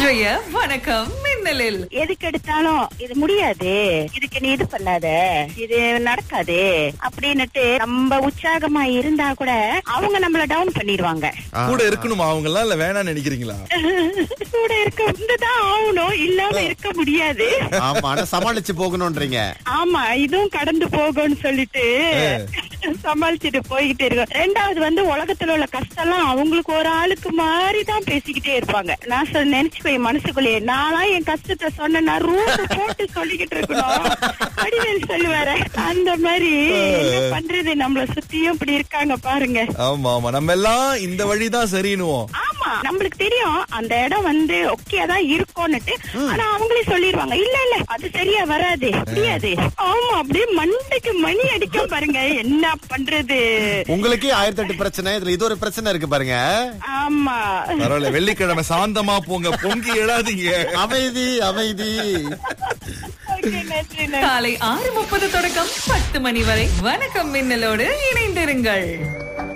இன்றைய வணக்கம் மின்னலில் எதுக்கு எடுத்தாலும் இது முடியாது இதுக்கு நீ இது பண்ணாத இது நடக்காது அப்படின்னுட்டு நம்ம உற்சாகமா இருந்தா கூட அவங்க நம்மள டவுன் பண்ணிடுவாங்க கூட இருக்கணுமா அவங்க எல்லாம் இல்ல வேணாம்னு நினைக்கிறீங்களா கூட இருக்க இருந்துதான் ஆகணும் இல்லாம இருக்க முடியாது ஆமா ஆனா சமாளிச்சு போகணும்ன்றீங்க ஆமா இதுவும் கடந்து போகும்னு சொல்லிட்டு சமாளிச்சுட்டு போய்கிட்டே இருக்கோம் ரெண்டாவது வந்து உலகத்துல உள்ள கஷ்டம் எல்லாம் அவங்களுக்கு ஒரு ஆளுக்கு மாதிரி தான் பேசிக்கிட்டே இருப்பாங்க நான் சொ- நினைச்சுக்கோய் மனசுக்குள்ளேயே நான்லாம் என் கஷ்டத்தை சொன்னா ரூட் போட்டு சொல்லிக்கிட்டு இருக்கணும் வடிவேல் சொல்லுவாரு அந்த மாதிரி என்ன பண்றது நம்மள சுத்தியும் இப்படி இருக்காங்க பாருங்க ஆமா ஆமா நம்ம எல்லாம் இந்த வழிதான் சரின்னுவோம் ஆமா நம்மளுக்கு தெரியும் அந்த இடம் வந்து ஓகே தான் இருக்கும்னுட்டு ஆனா அவங்களே சொல்லிருவாங்க இல்ல இல்ல அது சரியா வராது முடியாது ஆமா அப்படியே மண்டைக்கு மணி அடிக்க பாருங்க என்ன பண்றது உங்களுக்கே ஆயிரத்தி எட்டு பிரச்சனை இதுல இது ஒரு பிரச்சனை இருக்கு பாருங்க ஆமா பரவாயில்ல வெள்ளிக்கிழமை சாந்தமா போங்க பொங்கி எழாதீங்க அமைதி அமைதி Okay, நன்றி, நன்றி. காலை ஆறு முப்பது தொடக்கம் பத்து மணி வரை வணக்கம் மின்னலோடு இணைந்திருங்கள்